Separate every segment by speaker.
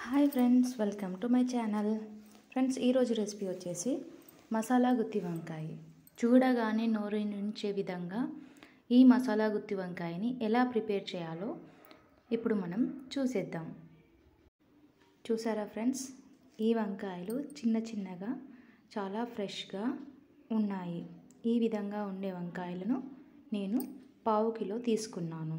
Speaker 1: hi friends welcome to my channel friends ఈరోజు recipe వచ్చేసి మసాలా గుత్తి వంకాయ చూడగానే నోరు నుంచే విధంగా ఈ మసాలా గుత్తి వంకాయని ఎలా ప్రిపేర్ చేయాలో ఇప్పుడు మనం చూసేద్దాం చూసారా ఫ్రెండ్స్ ఈ వంకాయలు చిన్న చిన్నగా చాలా ఫ్రెష్గా ఉన్నాయి ఈ విధంగా ఉండే వంకాయలను నేను పావు కిలో తీసుకున్నాను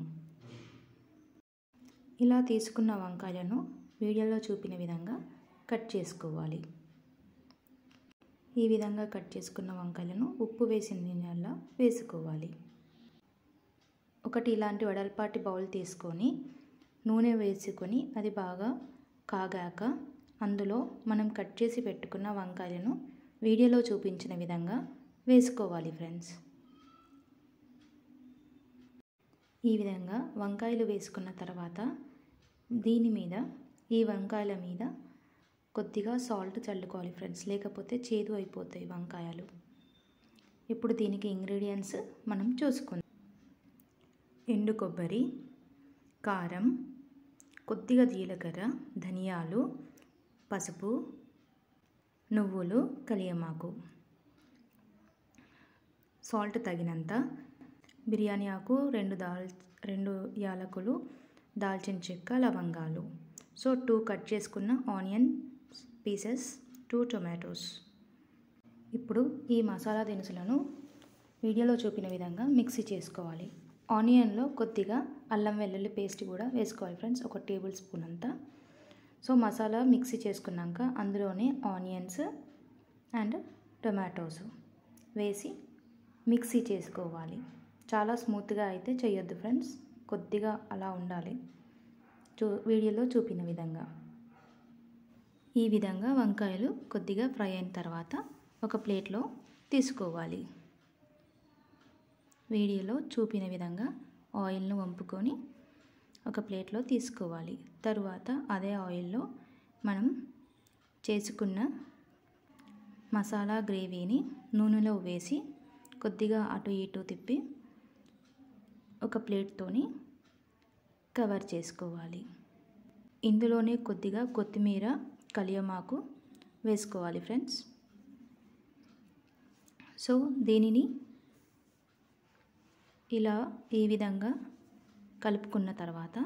Speaker 1: ఇలా తీసుకున్న వంకాయలను వీడియోలో చూపిన విధంగా కట్ చేసుకోవాలి ఈ విధంగా కట్ చేసుకున్న వంకాయలను ఉప్పు వేసిన నీళ్ళల్లో వేసుకోవాలి ఒకటి ఇలాంటి వడల్పాటి బౌల్ తీసుకొని నూనె వేసుకొని అది బాగా కాగాక అందులో మనం కట్ చేసి పెట్టుకున్న వంకాయలను వీడియోలో చూపించిన విధంగా వేసుకోవాలి ఫ్రెండ్స్ ఈ విధంగా వంకాయలు వేసుకున్న తర్వాత దీని మీద ఈ వంకాయల మీద కొద్దిగా సాల్ట్ చల్లుకోవాలి ఫ్రెండ్స్ లేకపోతే చేదు అయిపోతాయి వంకాయలు ఇప్పుడు దీనికి ఇంగ్రీడియంట్స్ మనం చూసుకుందాం ఎండు కొబ్బరి కారం కొద్దిగా జీలకర్ర ధనియాలు పసుపు నువ్వులు కలియమాకు సాల్ట్ తగినంత బిర్యానీ ఆకు రెండు దాల్ రెండు యాలకులు దాల్చిన చెక్క లవంగాలు సో టూ కట్ చేసుకున్న ఆనియన్ పీసెస్ టూ టొమాటోస్ ఇప్పుడు ఈ మసాలా దినుసులను వీడియోలో చూపిన విధంగా మిక్సీ చేసుకోవాలి ఆనియన్లో కొద్దిగా అల్లం వెల్లుల్లి పేస్ట్ కూడా వేసుకోవాలి ఫ్రెండ్స్ ఒక టేబుల్ స్పూన్ అంతా సో మసాలా మిక్సీ చేసుకున్నాక అందులోనే ఆనియన్స్ అండ్ టొమాటోస్ వేసి మిక్సీ చేసుకోవాలి చాలా స్మూత్గా అయితే చేయొద్దు ఫ్రెండ్స్ కొద్దిగా అలా ఉండాలి చూ వీడియోలో చూపిన విధంగా ఈ విధంగా వంకాయలు కొద్దిగా ఫ్రై అయిన తర్వాత ఒక ప్లేట్లో తీసుకోవాలి వీడియోలో చూపిన విధంగా ఆయిల్ను వంపుకొని ఒక ప్లేట్లో తీసుకోవాలి తరువాత అదే ఆయిల్లో మనం చేసుకున్న మసాలా గ్రేవీని నూనెలో వేసి కొద్దిగా అటు ఇటు తిప్పి ఒక ప్లేట్తోని కవర్ చేసుకోవాలి ఇందులోనే కొద్దిగా కొత్తిమీర కలియమాకు వేసుకోవాలి ఫ్రెండ్స్ సో దీనిని ఇలా ఈ విధంగా కలుపుకున్న తర్వాత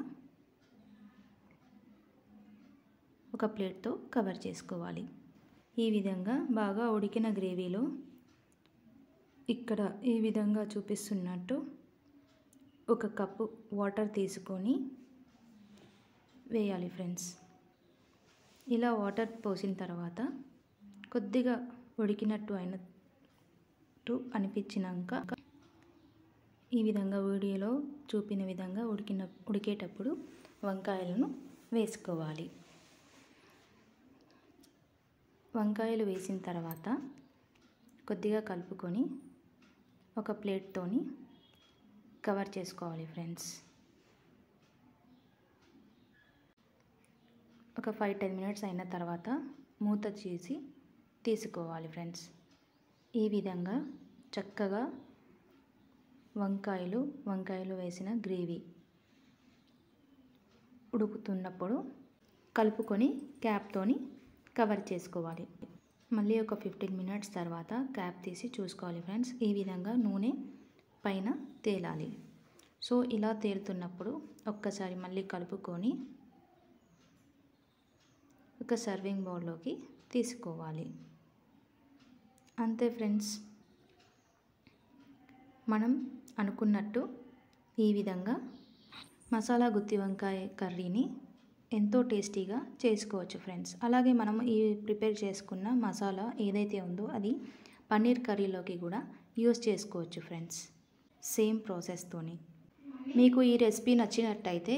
Speaker 1: ఒక ప్లేట్తో కవర్ చేసుకోవాలి ఈ విధంగా బాగా ఉడికిన గ్రేవీలో ఇక్కడ ఈ విధంగా చూపిస్తున్నట్టు ఒక కప్పు వాటర్ తీసుకొని వేయాలి ఫ్రెండ్స్ ఇలా వాటర్ పోసిన తర్వాత కొద్దిగా ఉడికినట్టు అయినట్టు అనిపించినాక ఈ విధంగా వీడియోలో చూపిన విధంగా ఉడికిన ఉడికేటప్పుడు వంకాయలను వేసుకోవాలి వంకాయలు వేసిన తర్వాత కొద్దిగా కలుపుకొని ఒక ప్లేట్తోని కవర్ చేసుకోవాలి ఫ్రెండ్స్ ఒక ఫైవ్ టెన్ మినిట్స్ అయిన తర్వాత మూత చేసి తీసుకోవాలి ఫ్రెండ్స్ ఈ విధంగా చక్కగా వంకాయలు వంకాయలు వేసిన గ్రేవీ ఉడుకుతున్నప్పుడు కలుపుకొని క్యాప్తోని కవర్ చేసుకోవాలి మళ్ళీ ఒక ఫిఫ్టీన్ మినిట్స్ తర్వాత క్యాప్ తీసి చూసుకోవాలి ఫ్రెండ్స్ ఈ విధంగా నూనె పైన తేలాలి సో ఇలా తేలుతున్నప్పుడు ఒక్కసారి మళ్ళీ కలుపుకొని ఒక సర్వింగ్ బౌల్లోకి తీసుకోవాలి అంతే ఫ్రెండ్స్ మనం అనుకున్నట్టు ఈ విధంగా మసాలా గుత్తి వంకాయ కర్రీని ఎంతో టేస్టీగా చేసుకోవచ్చు ఫ్రెండ్స్ అలాగే మనం ఈ ప్రిపేర్ చేసుకున్న మసాలా ఏదైతే ఉందో అది పన్నీర్ కర్రీలోకి కూడా యూస్ చేసుకోవచ్చు ఫ్రెండ్స్ సేమ్ ప్రాసెస్తోని మీకు ఈ రెసిపీ నచ్చినట్టయితే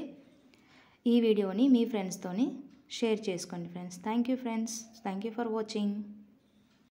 Speaker 1: ఈ వీడియోని మీ ఫ్రెండ్స్తోని షేర్ చేసుకోండి friends thank you friends thank you for watching